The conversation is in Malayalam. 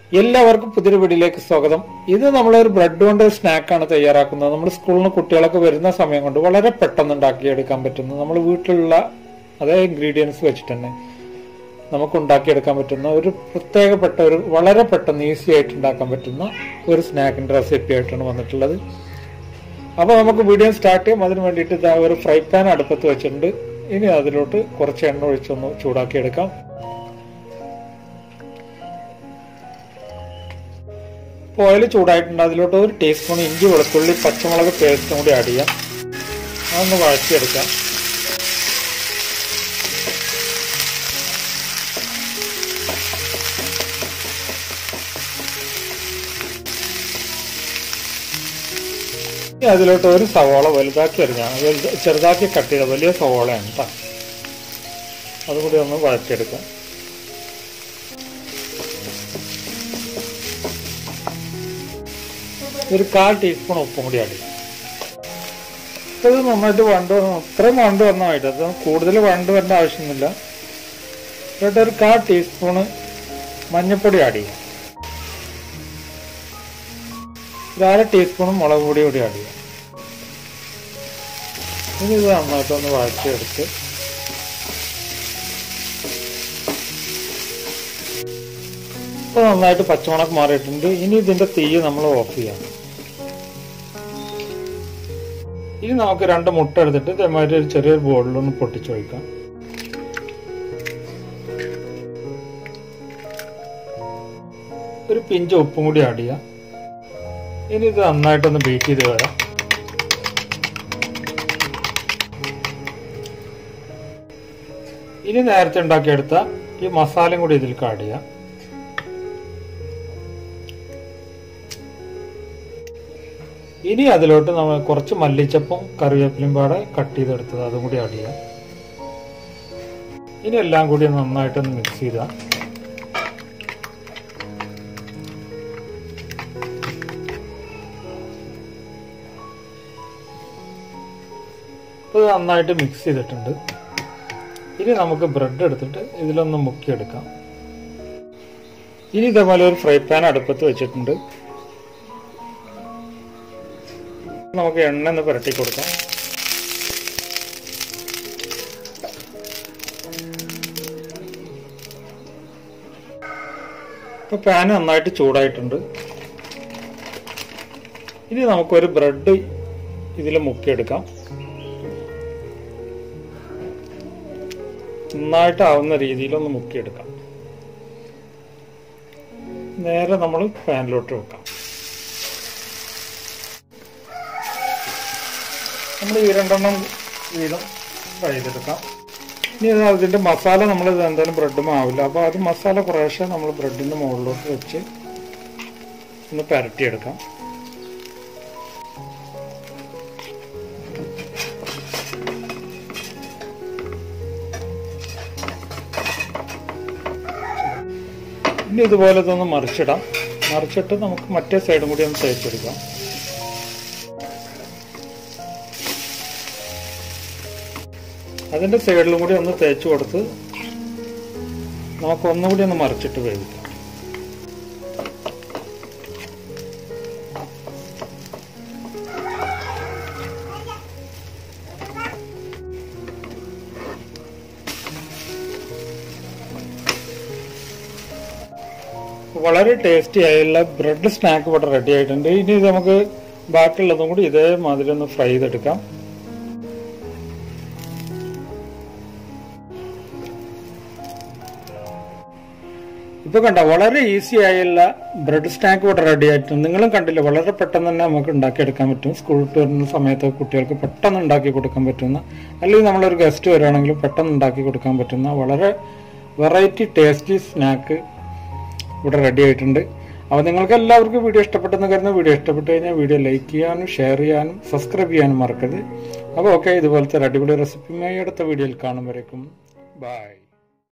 എല്ലാവർക്കും പുതിയൊരു വീഡിയോയിലേക്ക് സ്വാഗതം ഇത് നമ്മളൊരു ബ്രെഡ് കൊണ്ട് ഒരു സ്നാക്കാണ് തയ്യാറാക്കുന്നത് നമ്മൾ സ്കൂളിൽ നിന്ന് കുട്ടികളൊക്കെ വരുന്ന സമയം കൊണ്ട് വളരെ പെട്ടെന്ന് ഉണ്ടാക്കിയെടുക്കാൻ പറ്റുന്ന നമ്മൾ വീട്ടിലുള്ള അതേ ഇൻഗ്രീഡിയൻസ് വെച്ചിട്ട് തന്നെ നമുക്ക് ഉണ്ടാക്കിയെടുക്കാൻ പറ്റുന്ന ഒരു പ്രത്യേകപ്പെട്ട ഒരു വളരെ പെട്ടെന്ന് ഈസി ആയിട്ട് ഉണ്ടാക്കാൻ പറ്റുന്ന ഒരു സ്നാക്കിന്റെ റെസിപ്പി ആയിട്ടാണ് വന്നിട്ടുള്ളത് അപ്പോൾ നമുക്ക് വീഡിയോ സ്റ്റാർട്ട് ചെയ്യാം അതിന് വേണ്ടിയിട്ട് ഇതാ ഒരു ഫ്രൈ പാൻ അടുപ്പത്ത് വെച്ചിട്ടുണ്ട് ഇനി അതിലോട്ട് കുറച്ച് എണ്ണ ഒഴിച്ചൊന്ന് ചൂടാക്കിയെടുക്കാം ഓയിൽ ചൂടായിട്ടുണ്ട് അതിലോട്ട് ഒരു ടീസ്പൂൺ ഇഞ്ചി വെളുത്തുള്ളി പച്ചമുളക് പേസ്റ്റും കൂടി ആഡ് ചെയ്യാം അതൊന്ന് വഴറ്റിയെടുക്കാം ഇനി അതിലോട്ട് ഒരു സവോള വലുതാക്കി എറിഞ്ഞാൽ വലുത് ചെറുതാക്കി കട്ട് ചെയ്ത വലിയ സവോളയാണ് കേട്ടോ അതുകൂടി ഒന്ന് വഴറ്റിയെടുക്കാം ഒരു കാൽ ടീസ്പൂൺ ഉപ്പും കൂടി ആഡ് ചെയ്യും ഇത് നന്നായിട്ട് വണ്ട് വരണം ഇത്രയും വണ്ട് വന്നാൽ മതി അത് കൂടുതൽ വണ്ട് വരേണ്ട ആവശ്യമൊന്നുമില്ല എന്നിട്ട് ഒരു കാൽ ടീസ്പൂണ് മഞ്ഞൾപ്പൊടി ആഡ് ചെയ്യാം ഒരു അര ടീസ്പൂൺ മുളക് പൊടി കൂടി ആഡ് ചെയ്യാം ഇനി ഇത് നന്നായിട്ടൊന്ന് വഴറ്റിയെടുത്ത് ഇപ്പോൾ നന്നായിട്ട് പച്ചമുളക് മാറിയിട്ടുണ്ട് ഇനി ഇതിന്റെ തീ നമ്മൾ ഓഫ് ചെയ്യാം ഇനി നമുക്ക് രണ്ട് മുട്ട എടുത്തിട്ട് ഇതേമാതിരി ഒരു ചെറിയൊരു ബോളിലൊന്ന് പൊട്ടിച്ചു വയ്ക്കാം ഒരു പിഞ്ച് ഉപ്പും കൂടി ആഡ് ചെയ്യാം ഇനി ഇത് നന്നായിട്ടൊന്ന് ബീറ്റ് ചെയ്ത് വരാം ഇനി നേരത്തെ ഉണ്ടാക്കിയെടുത്ത ഈ മസാലയും കൂടി ഇതിലേക്ക് ആഡ് ചെയ്യാം ഇനി അതിലോട്ട് നമ്മൾ കുറച്ച് മല്ലിച്ചപ്പും കറിവേപ്പിലും പാടെ കട്ട് ചെയ്തെടുത്തത് അതും കൂടി ആഡ് ചെയ്യാം ഇനി എല്ലാം കൂടി നന്നായിട്ടൊന്ന് മിക്സ് ചെയ്താൽ ഇത് നന്നായിട്ട് മിക്സ് ചെയ്തിട്ടുണ്ട് ഇനി നമുക്ക് ബ്രെഡ് എടുത്തിട്ട് ഇതിലൊന്ന് മുക്കിയെടുക്കാം ഇനി ഇതേപോലെ ഒരു ഫ്രൈ പാൻ അടുപ്പത്ത് വെച്ചിട്ടുണ്ട് നമുക്ക് എണ്ണ ഒന്ന് പുരട്ടി കൊടുക്കാം ഇപ്പൊ പാൻ നന്നായിട്ട് ചൂടായിട്ടുണ്ട് ഇനി നമുക്കൊരു ബ്രെഡ് ഇതിൽ മുക്കിയെടുക്കാം നന്നായിട്ടാവുന്ന രീതിയിലൊന്ന് മുക്കിയെടുക്കാം നേരെ നമ്മൾ പാനിലോട്ട് വെക്കാം നമ്മൾ ഈ രണ്ടെണ്ണം വീതം ഫ്രൈ ചെയ്തെടുക്കാം ഇനി ഇത് അതിൻ്റെ മസാല നമ്മൾ ഇത് എന്തായാലും ബ്രെഡും ആവില്ല അപ്പോൾ അത് മസാല കുറേശ്ശെ നമ്മൾ ബ്രെഡിൻ്റെ മുകളിലോട്ട് വെച്ച് ഒന്ന് പരട്ടിയെടുക്കാം ഇനി ഇതുപോലെ ഇതൊന്ന് മറിച്ചിടാം മറിച്ചിട്ട് നമുക്ക് മറ്റേ സൈഡും കൂടി ഒന്ന് തേച്ചെടുക്കാം അതിന്റെ സൈഡിലും കൂടി ഒന്ന് തേച്ച് കൊടുത്ത് നമുക്ക് ഒന്നുകൂടി ഒന്ന് മറിച്ചിട്ട് വേവിക്കാം വളരെ ടേസ്റ്റി ആയുള്ള ബ്രെഡ് സ്നാക്ക് ഇവിടെ റെഡി ആയിട്ടുണ്ട് ഇനി ഇത് നമുക്ക് ബാക്കിയുള്ളതും കൂടി ഇതേമാതിരി ഒന്ന് ഫ്രൈ ചെയ്തെടുക്കാം ഇപ്പൊ കണ്ട വളരെ ഈസി ആയുള്ള ബ്രെഡ് സ്നാക്ക് ഇവിടെ റെഡി ആയിട്ടുണ്ട് നിങ്ങളും കണ്ടില്ല വളരെ പെട്ടെന്ന് തന്നെ നമുക്ക് ഉണ്ടാക്കിയെടുക്കാൻ പറ്റും സ്കൂൾ വിട്ട് വരുന്ന സമയത്ത് കുട്ടികൾക്ക് പെട്ടെന്ന് ഉണ്ടാക്കി കൊടുക്കാൻ പറ്റുന്ന അല്ലെങ്കിൽ നമ്മളൊരു ഗസ്റ്റ് വരികയാണെങ്കിലും പെട്ടെന്ന് ഉണ്ടാക്കി കൊടുക്കാൻ പറ്റുന്ന വളരെ വെറൈറ്റി ടേസ്റ്റി സ്നാക്ക് ഇവിടെ റെഡി ആയിട്ടുണ്ട് അപ്പോൾ നിങ്ങൾക്ക് എല്ലാവർക്കും വീഡിയോ ഇഷ്ടപ്പെട്ടെന്ന് കരുതുന്ന വീഡിയോ ഇഷ്ടപ്പെട്ട് കഴിഞ്ഞാൽ വീഡിയോ ലൈക്ക് ചെയ്യാനും ഷെയർ ചെയ്യാനും സബ്സ്ക്രൈബ് ചെയ്യാനും മറക്കരുത് അപ്പോൾ ഓക്കെ ഇതുപോലത്തെ ഒരു അടിപൊളി റെസിപ്പിയുമായി അടുത്ത വീഡിയോയിൽ കാണും വരേക്കും ബൈ